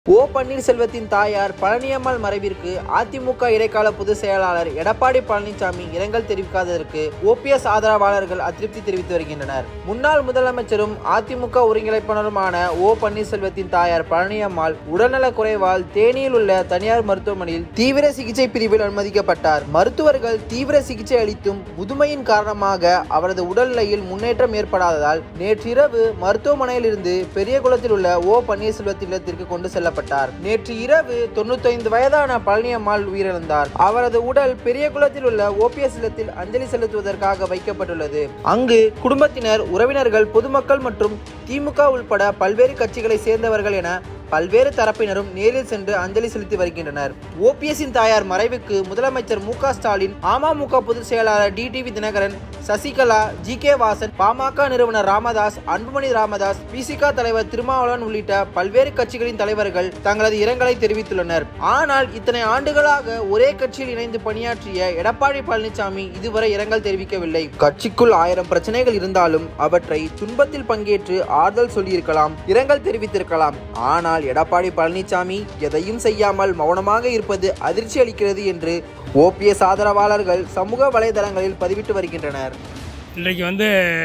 ஓ பன்னீர்செல்வத்தின் தாயார் பழனியம்மாள் மறைவிற்கு அதிமுக இடைக்கால பொதுச் செயலாளர் எடப்பாடி பழனிசாமி இரங்கல் தெரிவிக்காததற்கு ஓபிஎஸ் ஆதரவாளர்கள் அதிருப்தி தெரிவித்து வருகின்றனர் முன்னாள் முதலமைச்சரும் அதிமுக ஒருங்கிணைப்பாளருமான ஓ பன்னீர்செல்வத்தின் தாயார் பழனியம்மாள் உடல்நலக் குறைவால் தேனியில் உள்ள தனியார் மருத்துவமனையில் தீவிர சிகிச்சை பிரிவில் அனுமதிக்கப்பட்டார் மருத்துவர்கள் தீவிர சிகிச்சை அளித்தும் முதுமையின் காரணமாக அவரது உடல்நிலையில் முன்னேற்றம் ஏற்படாததால் நேற்றிரவு மருத்துவமனையில் இருந்து பெரியகுளத்தில் உள்ள ஓ பன்னீர்செல்வத்தின் இல்லத்திற்கு கொண்டு செல்லப்பட்டார் நேற்று இரவு தொண்ணூத்தைந்து வயதான பழனியம்மாள் உயிரிழந்தார் அவரது உடல் பெரியகுளத்தில் உள்ள ஓபிஎஸ் இல்லத்தில் அஞ்சலி செலுத்துவதற்காக வைக்கப்பட்டுள்ளது அங்கு குடும்பத்தினர் உறவினர்கள் பொதுமக்கள் மற்றும் திமுக உள்பட பல்வேறு கட்சிகளை சேர்ந்தவர்கள் என பல்வேறு தரப்பினரும் நேரில் சென்று அஞ்சலி செலுத்தி வருகின்றனர் ஓபிஎஸ்ஸின் தாயார் மறைவுக்கு முதலமைச்சர் மு க ஸ்டாலின் அமமுக பொதுச் செயலாளர் TTV Dhinakaran Sasikala G K Vasan PMK நிறுவனர் ராமதாஸ் அன்புமணி ராமதாஸ் பிசிக தலைவர் திருமாவளவன் உள்ளிட்ட பல்வேறு கட்சிகளின் தலைவர்கள் தங்களது இரங்கலை தெரிவித்துள்ளனர் ஆனால் இத்தனை ஆண்டுகளாக ஒரே கட்சியில் இணைந்து பணியாற்றிய எடப்பாடி பழனிசாமி இதுவரை இரங்கல் தெரிவிக்கவில்லை கட்சிக்குள் ஆயிரம் பிரச்சனைகள் இருந்தாலும் அவற்றை துன்பத்தில் பங்கேற்று ஆறுதல் சொல்லியிருக்கலாம் இரங்கல் தெரிவித்திருக்கலாம் ஆனால் எடப்பாடி பழனிசாமி எதையும் செய்யாமல் மௌனமாக இருப்பது அதிர்ச்சி அளிக்கிறது என்று ஓபிஎஸ் ஆதரவாளர்கள் சமூக வலைதளங்களில் பதிவிட்டு வருகின்றனர் இன்றைக்கு வந்து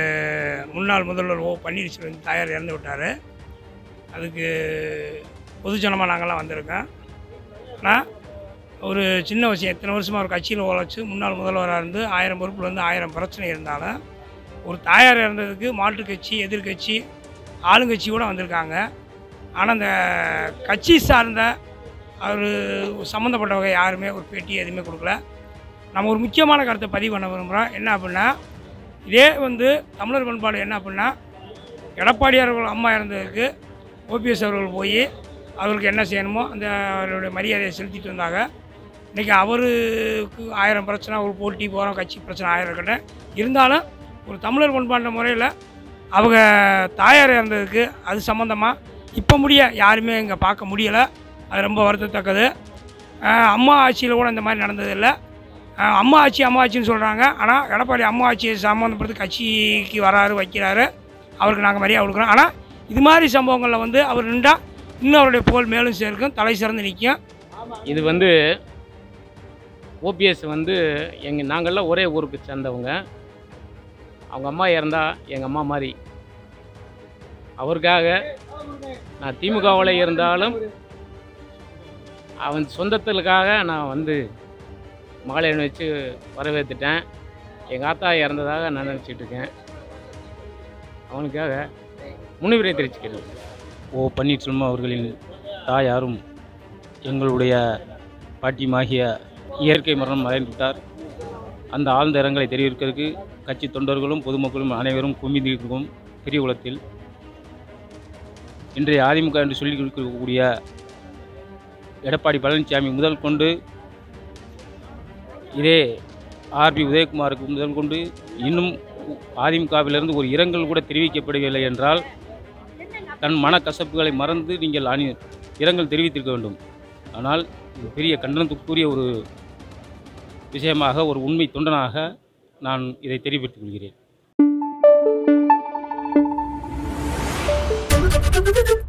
முன்னாள் முதல்வர் ஓ பன்னீர்செல்வம் தாயார் இறந்து விட்டார் அதுக்கு பொதுஜனமாக நாங்கள்லாம் வந்திருக்கோம் ஆனால் ஒரு சின்ன விஷயம் எத்தனை வருஷமாக ஒரு கட்சியில் உழைச்சி முன்னாள் முதல்வராக இருந்து ஆயிரம் பொறுப்பில் வந்து ஆயிரம் பிரச்சனை இருந்தாலும் ஒரு தாயார் இறந்ததுக்கு மாற்றுக் கட்சி எதிர்கட்சி ஆளுங்கட்சி கூட வந்திருக்காங்க ஆனால் அந்த கட்சி சார்ந்த அவர் சம்மந்தப்பட்டவங்க யாருமே ஒரு பேட்டி எதுவுமே கொடுக்கல நம்ம ஒரு முக்கியமான கருத்தை பதிவு பண்ண விரும்புகிறோம் என்ன அப்படின்னா இதே வந்து தமிழர் பண்பாடு என்ன அப்படின்னா எடப்பாடியார் அவர்கள் அம்மா இறந்ததுக்கு ஓபிஎஸ் அவர்கள் போய் அவருக்கு என்ன செய்யணுமோ அந்த அவருடைய மரியாதையை செலுத்திட்டு வந்தாங்க இன்றைக்கி அவருக்கு ஆயிரம் பிரச்சனை ஒரு போட்டி போகிறோம் கட்சி பிரச்சனை ஆயிரம் இருக்கட்டும் இருந்தாலும் ஒரு தமிழர் பண்பாண்ட முறையில் அவங்க தாயார் இறந்ததுக்கு அது சம்மந்தமாக இப்போ முடிய யாருமே இங்கே பார்க்க முடியலை அது ரொம்ப வருத்தத்தக்கது அஹ் அம்மா ஆட்சியில் கூட இந்த மாதிரி நடந்ததில்லை அஹ் அம்மா ஆட்சி அம்மா ஆட்சின்னு சொல்கிறாங்க ஆனால் எடப்பாடி அம்மா ஆட்சியை சம்மந்தப்படுத்தி கட்சிக்கு வராரு வைக்கிறாரு அவருக்கு நாங்கள் மரியாதை கொடுக்குறோம் ஆனால் இது மாதிரி சம்பவங்களில் வந்து அவர் நின்றா இன்னும் அவருடைய புகழ் மேலும் சேர்க்கும் தலை சிறந்து நிற்கும் இது வந்து ஓபிஎஸ் வந்து எங்கள் நாங்கள்லாம் ஒரே ஊருக்கு சேர்ந்தவங்க அவங்க அம்மா இறந்தா எங்கள் அம்மா மாதிரி அவருக்காக நான் திமுகவில் இருந்தாலும் அவன் சொந்தத்துக்காக நான் வந்து மகளை வச்சு வரவேற்றுட்டேன் எங்கள் ஆத்தா இறந்ததாக நான் நினச்சிட்டு இருக்கேன் அவனுக்காக முன்னுரிமை தெரிவிச்சுக்கிறேன் ஓ பன்னீர்செல்வம் அவர்களின் தாயாரும் எங்களுடைய பாட்டியுமாகிய இயற்கை மரணம் அடைந்துவிட்டார் அந்த ஆழ்ந்த இரங்கலை தெரிவிக்கிறதுக்கு கட்சி தொண்டர்களும் பொதுமக்களும் அனைவரும் குமிந்திருக்கும் பெரியகுளத்தில் இன்றைய அதிமுக என்று சொல்லிக் கொடுக்கக்கூடிய எடப்பாடி பழனிசாமி முதல் கொண்டு இதே ஆர்பி உதயகுமாருக்கு முதல் கொண்டு இன்னும் அதிமுகவிலிருந்து ஒரு இரங்கல் கூட தெரிவிக்கப்படவில்லை என்றால் தன் மனக்கசப்புகளை மறந்து நீங்கள் அணி இரங்கல் தெரிவித்திருக்க வேண்டும் ஆனால் இது பெரிய கண்டனத்துக்குரிய ஒரு விஷயமாக ஒரு உண்மை தொண்டனாக நான் இதை தெரிவித்துக் கொள்கிறேன்